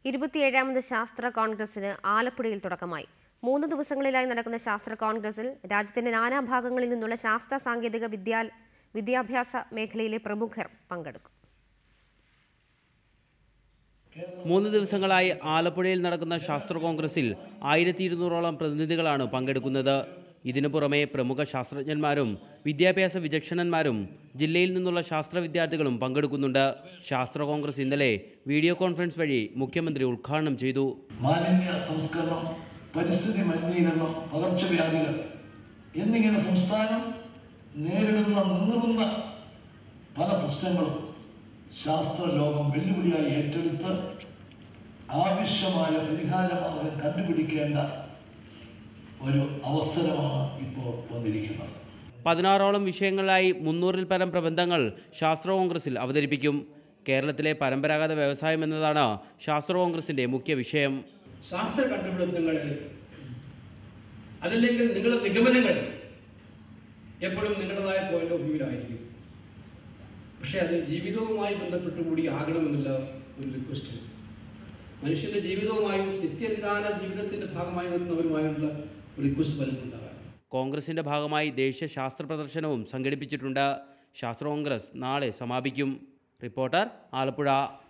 ഇരുപത്തിയേഴാമത് ശാസ്ത്ര കോൺഗ്രസിന് ആലപ്പുഴയിൽ തുടക്കമായി മൂന്ന് ദിവസങ്ങളിലായി നടക്കുന്ന ശാസ്ത്ര കോൺഗ്രസിൽ രാജ്യത്തിന്റെ നാനാഭാഗങ്ങളിൽ നിന്നുള്ള ശാസ്ത്ര സാങ്കേതിക വിദ്യാ വിദ്യാഭ്യാസ മേഖലയിലെ പ്രമുഖർ പങ്കെടുക്കും മൂന്ന് ദിവസങ്ങളായി ആലപ്പുഴയിൽ നടക്കുന്ന ശാസ്ത്ര കോൺഗ്രസിൽ ആയിരത്തി ഇരുന്നൂറോളം പ്രതിനിധികളാണ് പങ്കെടുക്കുന്നത് ഇതിനു പുറമെ പ്രമുഖ ശാസ്ത്രജ്ഞന്മാരും വിദ്യാഭ്യാസ വിചക്ഷണന്മാരും ജില്ലയിൽ നിന്നുള്ള ശാസ്ത്ര വിദ്യാർത്ഥികളും പങ്കെടുക്കുന്നുണ്ട് ശാസ്ത്ര കോൺഗ്രസ് ഇന്നലെ വീഡിയോ കോൺഫറൻസ് വഴി മുഖ്യമന്ത്രി ഉദ്ഘാടനം ചെയ്തു മാലിന്യ സംസ്കരണം പരിസ്ഥിതി മലിനീകരണം പകർച്ചവ്യാധികൾ എന്നിങ്ങനെ സംസ്ഥാനം നേരിടുന്ന മുന്നേറുന്ന പല പ്രശ്നങ്ങളും ശാസ്ത്ര ലോകം വെല്ലുവിളിയായി ഏറ്റെടുത്ത് ആവശ്യമായ പരിഹാരമാർഗം കണ്ടുപിടിക്കേണ്ട ഒരു അവസരമാണ് ഇപ്പോൾ വന്നിരിക്കുന്നത് പതിനാറോളം വിഷയങ്ങളിലായി മുന്നൂറിൽ പരം പ്രബന്ധങ്ങൾ ശാസ്ത്ര കോൺഗ്രസിൽ അവതരിപ്പിക്കും കേരളത്തിലെ പരമ്പരാഗത വ്യവസായം എന്നതാണ് ശാസ്ത്ര കോൺഗ്രസിന്റെ മുഖ്യ വിഷയം ശാസ്ത്ര കണ്ടുപിടുത്തങ്ങൾ അതല്ലെങ്കിൽ നിങ്ങളുടെ നിഗമനങ്ങൾ എപ്പോഴും നിങ്ങളുടേതായ പോയിന്റ് ഓഫ് വ്യൂവിലായിരിക്കും പക്ഷേ അത് ജീവിതവുമായി ബന്ധപ്പെട്ട് കൂടി ആകണമെന്നുള്ള ഒരു റിക്വസ്റ്റ് മനുഷ്യന്റെ ജീവിതവുമായും നിത്യനിദാന ജീവിതത്തിന്റെ ഭാഗമായി നിൽക്കുന്നവരുമായുള്ള ഒരു റിക്വസ്റ്റ് പലർക്കും ഉണ്ടാകാം കോൺഗ്രസിന്റെ ഭാഗമായി ദേശീയ ശാസ്ത്ര പ്രദർശനവും സംഘടിപ്പിച്ചിട്ടുണ്ട് ശാസ്ത്ര കോൺഗ്രസ് നാളെ സമാപിക്കും റിപ്പോർട്ടർ ആലപ്പുഴ